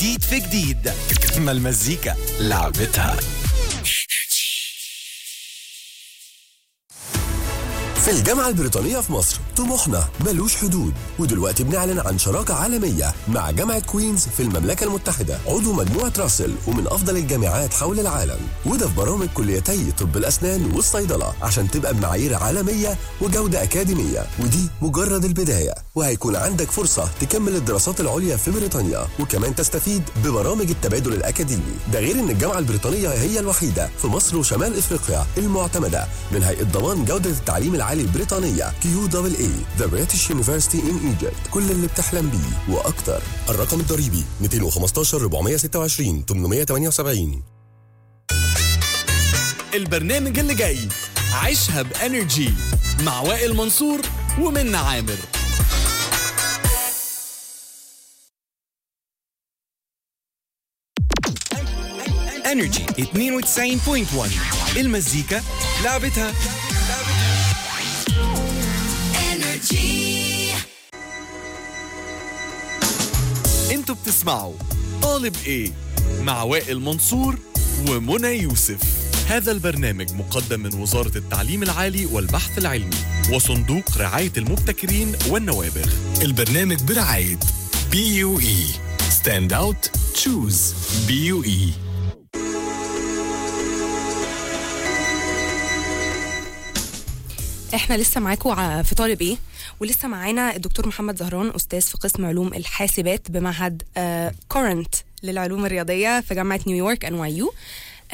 جديد في جديد ما المزيكا لعبتها في الجامعة البريطانية في مصر طموحنا ملوش حدود ودلوقتي بنعلن عن شراكة عالمية مع جامعة كوينز في المملكة المتحدة عضو مجموعة راسل ومن أفضل الجامعات حول العالم وده في برامج كليتي طب الأسنان والصيدلة عشان تبقى بمعايير عالمية وجودة أكاديمية ودي مجرد البداية وهيكون عندك فرصة تكمل الدراسات العليا في بريطانيا وكمان تستفيد ببرامج التبادل الأكاديمي ده غير إن الجامعة البريطانية هي الوحيدة في مصر وشمال إفريقيا المعتمدة من هيئة ضمان جودة التعليم العالي البريطانية كيو دبل اي ذا بريتش يونيفرسيتي ان ايجيبت كل اللي بتحلم بيه وأكتر الرقم الضريبي 215 426 878 البرنامج اللي جاي عيشها بانرجي مع وائل منصور ومنى عامر انرجي 92.1 المزيكا لعبتها انتوا بتسمعوا طالب ايه مع وائل منصور ومنى يوسف هذا البرنامج مقدم من وزارة التعليم العالي والبحث العلمي وصندوق رعاية المبتكرين والنوابغ البرنامج برعاية بي يو اي ستاند اوت تشوز بي يو اي احنا لسه معاكم ع- في طالب ايه ولسه معانا الدكتور محمد زهران استاذ في قسم علوم الحاسبات بمعهد كورنت للعلوم الرياضيه في جامعه نيويورك ان واي يو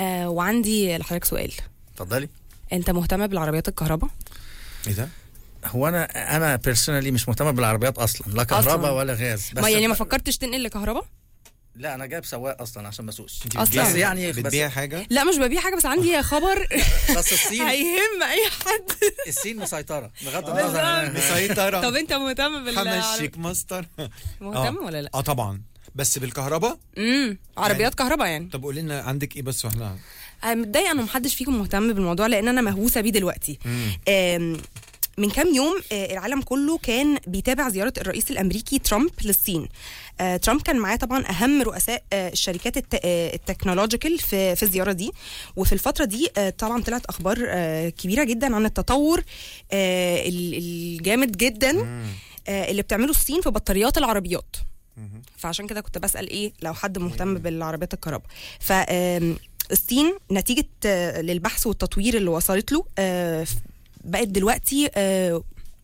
وعندي لحضرتك سؤال اتفضلي انت مهتم بالعربيات الكهرباء ايه ده؟ هو انا انا بيرسونالي مش مهتم بالعربيات اصلا لا كهرباء أصلاً. ولا غاز بس ما يعني ما فكرتش تنقل لكهرباء لا انا جايب سواق اصلا عشان ما اسوقش أصلاً. بس يعني بس, بتبيع حاجة؟ لا مش ببيع حاجه بس عندي خبر بس الصين هيهم اي حد الصين مسيطره بغض النظر عن مسيطرة طب انت مهتم بال همشيك ماستر مهتم ولا لا اه طبعا بس بالكهرباء امم عربيات كهرباء يعني طب قولي لنا عندك ايه بس واحنا انا متضايقه انه محدش فيكم مهتم بالموضوع لان انا مهووسه بيه دلوقتي آم، من كام يوم آه، العالم كله كان بيتابع زياره الرئيس الامريكي ترامب للصين آه، ترامب كان معاه طبعا اهم رؤساء آه، الشركات الت- آه، التكنولوجيكال في في الزياره دي وفي الفتره دي آه، طبعا طلعت اخبار آه، كبيره جدا عن التطور آه، ال- الجامد جدا آه، اللي بتعمله الصين في بطاريات العربيات فعشان كده كنت بسال ايه لو حد مهتم بالعربيات الكهرباء ف آم، الصين نتيجه آه، للبحث والتطوير اللي وصلت له آه، ف- بقت دلوقتي آه،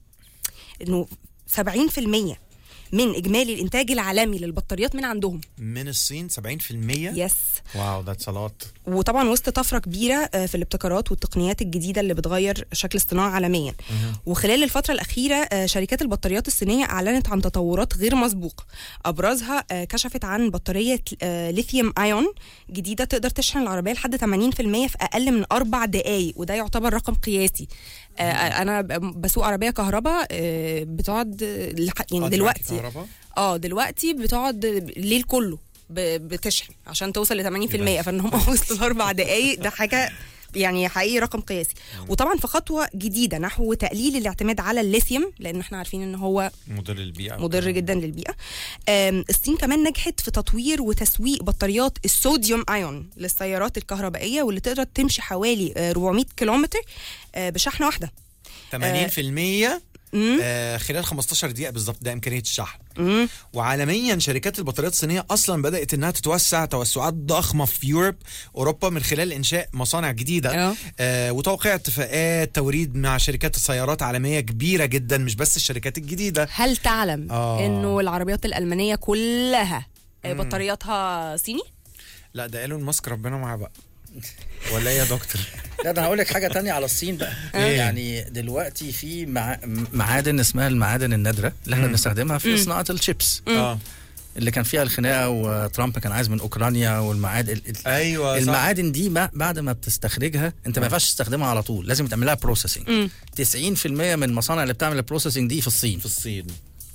انه 70% من اجمالي الانتاج العالمي للبطاريات من عندهم من الصين 70% يس واو ذاتس لوت وطبعا وسط طفره كبيره آه، في الابتكارات والتقنيات الجديده اللي بتغير شكل الصناعه عالميا وخلال الفتره الاخيره آه، شركات البطاريات الصينيه اعلنت عن تطورات غير مسبوقه ابرزها آه، كشفت عن بطاريه آه، ليثيوم ايون جديده تقدر تشحن العربيه لحد 80% في اقل من اربع دقائق وده يعتبر رقم قياسي آه، انا ب- بسوق عربيه كهرباء آه، بتقعد آه، لح- يعني دلوقتي كهرباء اه دلوقتي بتقعد الليل كله ب- بتشحن عشان توصل ل 80% فان هم وصلوا لاربع دقائق ده حاجه يعني حقيقي رقم قياسي وطبعا في خطوه جديده نحو تقليل الاعتماد على الليثيوم لان احنا عارفين ان هو مضر للبيئة مضر جدا للبيئه آم، الصين كمان نجحت في تطوير وتسويق بطاريات الصوديوم ايون للسيارات الكهربائيه واللي تقدر تمشي حوالي آه، 400 كيلومتر آه، بشحنه واحده 80% مم. آه خلال 15 دقيقة بالظبط ده إمكانية الشحن مم. وعالميا شركات البطاريات الصينية أصلا بدأت إنها تتوسع توسعات ضخمة في يوروب أوروبا من خلال إنشاء مصانع جديدة اه. آه وتوقيع اتفاقات توريد مع شركات السيارات عالمية كبيرة جدا مش بس الشركات الجديدة هل تعلم آه. انه العربيات الالمانيه كلها آه، بطارياتها صيني لا ده ايلون ماسك ربنا معاه بقى ولا ايه يا دكتور لا ده انا هقول لك حاجه تانية على الصين بقى يعني دلوقتي في مع... معادن اسمها المعادن النادره اللي احنا بنستخدمها في صناعه الشيبس اه اللي كان فيها الخناقه وترامب كان عايز من اوكرانيا والمعادن ال- ال- ايوه صح. المعادن دي ما بعد ما بتستخرجها انت ما ينفعش تستخدمها على طول لازم تعمل لها بروسيسنج 90% من المصانع اللي بتعمل البروسيسنج دي في الصين في الصين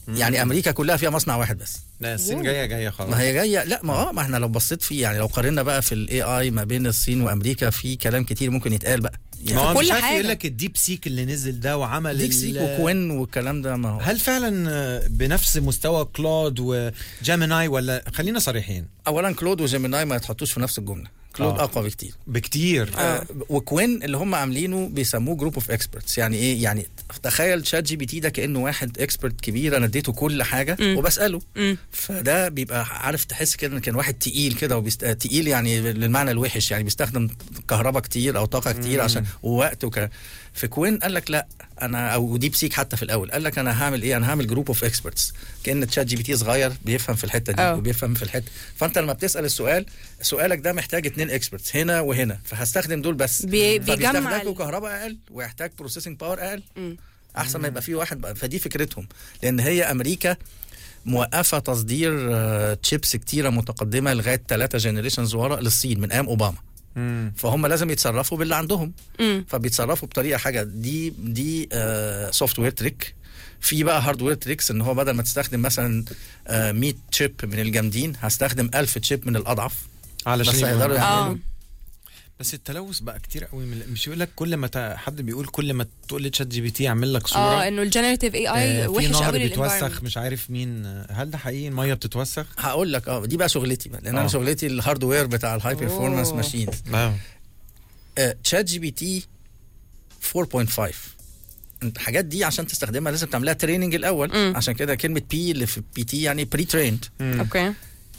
يعني امريكا كلها فيها مصنع واحد بس لا الصين جايه جايه خلاص ما هي جايه لا ما اه ما احنا لو بصيت فيه يعني لو قارنا بقى في الاي اي ما بين الصين وامريكا في كلام كتير ممكن يتقال بقى ما هو كل مش عارف حاجة. يقول لك الديب سيك اللي نزل ده وعمل ديك ال- سيك وكوين والكلام ده ما هو هل فعلا آه، بنفس مستوى كلود وجيميناي ولا خلينا صريحين اولا كلود وجيميناي ما يتحطوش في نفس الجمله كلود آه. اقوى بكتير بكتير آه. وكوين اللي هم عاملينه بيسموه جروب اوف اكسبرتس يعني ايه يعني تخيل شات جي بي تي ده كانه واحد اكسبرت كبير انا اديته كل حاجه مم. وبساله مم. فده بيبقى عارف تحس كده ان كان واحد تقيل كده وبيست... تقيل يعني للمعنى الوحش يعني بيستخدم كهرباء كتير او طاقه كتير عشان ووقت وك... في كوين قال لك لا انا او ديب سيك حتى في الاول قال لك انا هعمل ايه انا هعمل جروب اوف اكسبرتس كان تشات جي بي تي صغير بيفهم في الحته دي أه. وبيفهم في الحته فانت لما بتسال السؤال سؤالك ده محتاج اتنين اكسبرتس هنا وهنا فهستخدم دول بس بي- بيجمع فبيستهلكوا ال- كهرباء اقل ويحتاج بروسيسنج باور اقل مم. احسن ما يبقى في واحد بقى فدي فكرتهم لان هي امريكا موقفه تصدير تشيبس كتيره متقدمه لغايه ثلاثه جنريشنز ورا للصين من ايام اوباما مم. فهم لازم يتصرفوا باللي عندهم مم. فبيتصرفوا بطريقه حاجه دي دي سوفت وير تريك في بقى هاردوير تريكس ان هو بدل ما تستخدم مثلا آه، 100 تشيب من الجامدين هستخدم 1000 تشيب من الاضعف علشان بس يبقى- هيقدروا اه يعملوا بس التلوث بقى كتير قوي من مش يقول لك كل ما ت- حد بيقول كل ما تقول لتشات جي بي تي يعمل لك صوره اه انه الجنريتيف اي آه، اي في وحش نهر قوي بيتوسخ للانفايرمنت مش عارف مين هل ده حقيقي الميه بتتوسخ هقول لك اه دي بقى شغلتي بقى لان آه. انا شغلتي الهاردوير بتاع الهاي أوه. بيرفورمانس ماشينز اه تشات جي بي تي 4.5 الحاجات دي عشان تستخدمها لازم تعملها تريننج الاول مم. عشان كده كلمه بي اللي في بي تي يعني بري تريند اوكي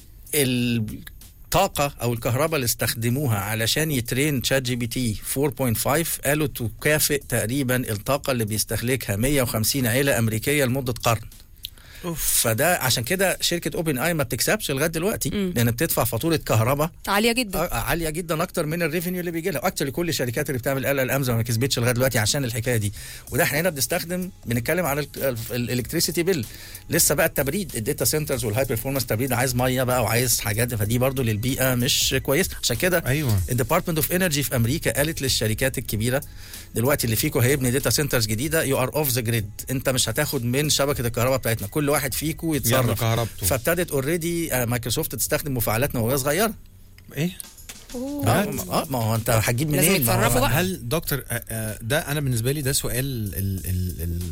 الطاقه او الكهرباء اللي استخدموها علشان يترين تشات جي بي تي 4.5 قالوا تكافئ تقريبا الطاقه اللي بيستهلكها 150 عيله امريكيه لمده قرن فده عشان كده شركه اوبن اي ما بتكسبش لغايه دلوقتي مم. لان بتدفع فاتوره كهرباء عاليه جدا آه، عاليه جدا اكتر من الريفينيو اللي بيجي لها اكتر لكل الشركات اللي بتعمل ال ال امز ما كسبتش لغايه دلوقتي عشان الحكايه دي وده احنا هنا بنستخدم بنتكلم عن الالكتريسيتي بيل لسه بقى التبريد الداتا سنترز والهاي بيرفورمانس تبريد عايز ميه بقى وعايز حاجات فدي برضو للبيئه مش كويس عشان كده ايوه الديبارتمنت اوف انرجي في امريكا قالت للشركات الكبيره دلوقتي اللي فيكم هيبني داتا سنترز جديده يو ار اوف ذا جريد انت مش هتاخد من شبكه الكهرباء بتاعتنا كل واحد فيكم يعمل يتصرف كهربته فابتدت اوريدي مايكروسوفت تستخدم مفاعلات نوويه صغيره ايه أوه. اه اه ما هو انت هتجيب لازم منين؟ ما هو- يتصرفوا بقى. هل دكتور آه، آه، ده انا بالنسبه لي ده سؤال ال ال ال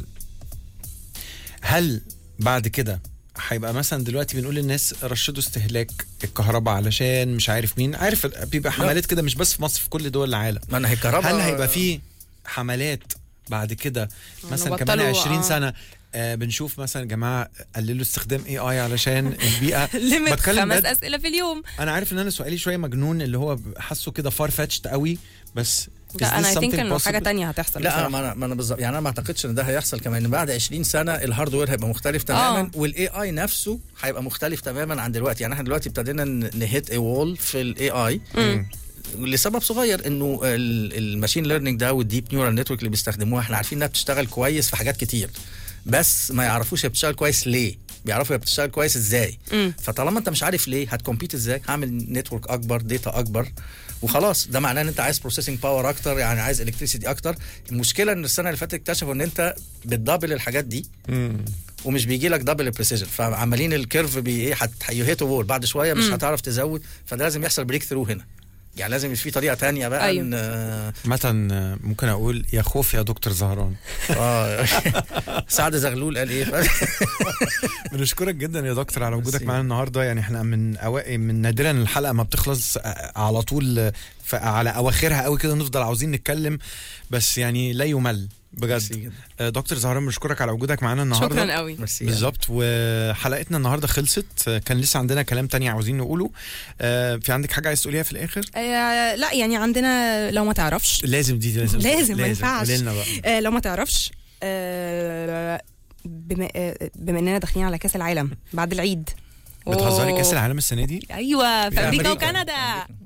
هل بعد كده هيبقى مثلا دلوقتي بنقول للناس رشدوا استهلاك الكهرباء علشان مش عارف مين عارف بيبقى حملات كده مش بس في مصر في كل دول العالم ما انا هي الكهرباء هل هيبقى في حملات بعد كده مثلا بطلوا- كمان 20 آه. سنه آه بنشوف مثلا يا جماعه قللوا استخدام اي اي علشان البيئه ليميت بتكلم خمس بجد. اسئله في اليوم انا عارف ان انا سؤالي شويه مجنون اللي هو حاسه كده فار فاتشت قوي بس is لا انا this ثينك something انه حاجه possible؟ تانية هتحصل لا بصراحة. ما انا ما انا بالظبط يعني انا ما اعتقدش ان ده هيحصل كمان إن بعد 20 سنه الهاردوير هيبقى مختلف تماما آه. والاي اي نفسه هيبقى مختلف تماما عن دلوقتي يعني احنا دلوقتي ابتدينا ن- نهيت اي وول في الاي اي لسبب صغير انه ال- الماشين ليرنينج ده والديب نيورال نتورك اللي بيستخدموها احنا عارفين انها بتشتغل كويس في حاجات كتير بس ما يعرفوش هي بتشتغل كويس ليه بيعرفوا هي بتشتغل كويس ازاي مم. فطالما انت مش عارف ليه هتكمبيت ازاي هعمل نتورك اكبر داتا اكبر وخلاص ده معناه ان انت عايز بروسيسنج باور اكتر يعني عايز الكتريسيتي اكتر المشكله ان السنه اللي فاتت اكتشفوا ان انت بتدبل الحاجات دي مم. ومش بيجي لك دبل بريسيجن فعمالين الكيرف بي ايه هيهيتو وول بعد شويه مش مم. هتعرف تزود فده لازم يحصل بريك ثرو هنا يعني لازم في طريقه تانية بقى أيوة. ان آه، مثلا ممكن اقول يا خوف يا دكتور زهران اه سعد زغلول قال ايه بنشكرك جدا يا دكتور على وجودك ميرسي. معانا النهارده يعني احنا من أوائل من نادرا الحلقه ما بتخلص آه، على طول ف- على اواخرها قوي كده نفضل عاوزين نتكلم بس يعني لا يمل ميرسي بجد جدا. آه، دكتور زهران بنشكرك على وجودك معانا النهارده شكرا قوي ميرسي بالظبط وحلقتنا النهارده خلصت آه، كان لسه عندنا كلام تاني عاوزين نقوله آه، في عندك حاجه عايز تقوليها في الاخر آه لا يعني عندنا لو ما تعرفش لازم دي لازم لازم، ما ينفعش. قولي لنا بقى آه لو ما تعرفش آه بما, آه بما اننا داخلين على كاس العالم بعد العيد بتهزري أوه. كاس العالم السنه دي ايوه في في امريكا أمريكا. وكندا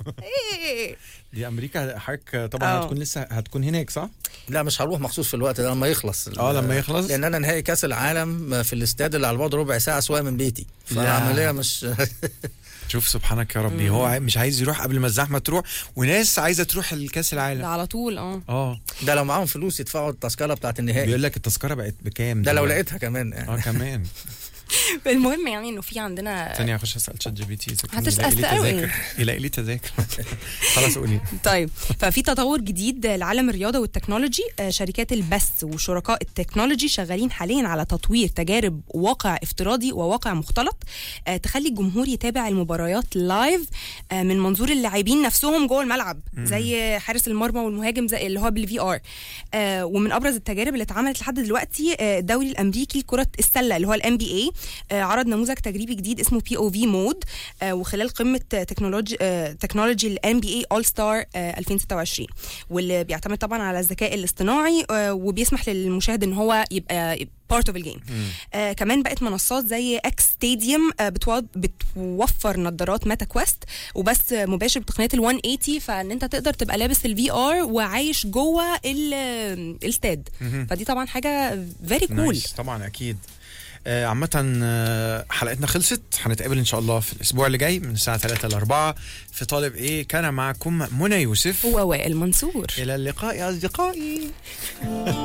إيه. دي امريكا حضرتك طبعا آه. هتكون لسه هتكون هناك صح؟ لا مش هروح مخصوص في الوقت ده لما يخلص اه لما يخلص لان انا نهائي كاس العالم في الاستاد اللي على بعد ربع ساعه سواء من بيتي فالعمليه مش شوف سبحانك يا ربي هو مش عايز يروح قبل ما الزحمه تروح وناس عايزه تروح الكاس ده العالم على طول اه اه ده لو معاهم فلوس يدفعوا التذكره بتاعت النهائي بيقول لك التذكره بقت بكام ده لو دلوقتي؟ لقيتها كمان يعني. اه كمان المهم يعني انه في عندنا ثانيه اخش اسال شات جي بي تي إذا كان هتسأل يلاقي لي قوي. تذاكر يلاقي لي تذاكر خلاص قولي طيب ففي تطور جديد لعالم الرياضه والتكنولوجي آه، شركات البث وشركاء التكنولوجي شغالين حاليا على تطوير تجارب واقع افتراضي وواقع مختلط آه، تخلي الجمهور يتابع المباريات لايف آه، من منظور اللاعبين نفسهم جوه الملعب زي حارس المرمى والمهاجم زي اللي هو بالفي ار ومن ابرز التجارب اللي اتعملت لحد دلوقتي آه، الدوري الامريكي لكره السله اللي هو الام بي اي عرض نموذج تجريبي جديد اسمه بي او في مود وخلال قمه تكنولوجي آه، تكنولوجي الام بي اي اول ستار 2026 واللي بيعتمد طبعا على الذكاء الاصطناعي آه، وبيسمح للمشاهد ان هو يبقى بارت اوف الجيم آه كمان بقت منصات زي اكس ستاديوم آه بتو- بتوفر نظارات ميتا كويست وبس مباشر بتقنيه ال 180 فان انت تقدر تبقى لابس الفي ار وعايش جوه ال- الاستاد فدي طبعا حاجه فيري كول نايس طبعا اكيد آه، عامة آه، حلقتنا خلصت هنتقابل ان شاء الله في الاسبوع اللي جاي من الساعة 3 ل 4 في طالب ايه كان معكم منى يوسف هو وائل منصور الى اللقاء يا اصدقائي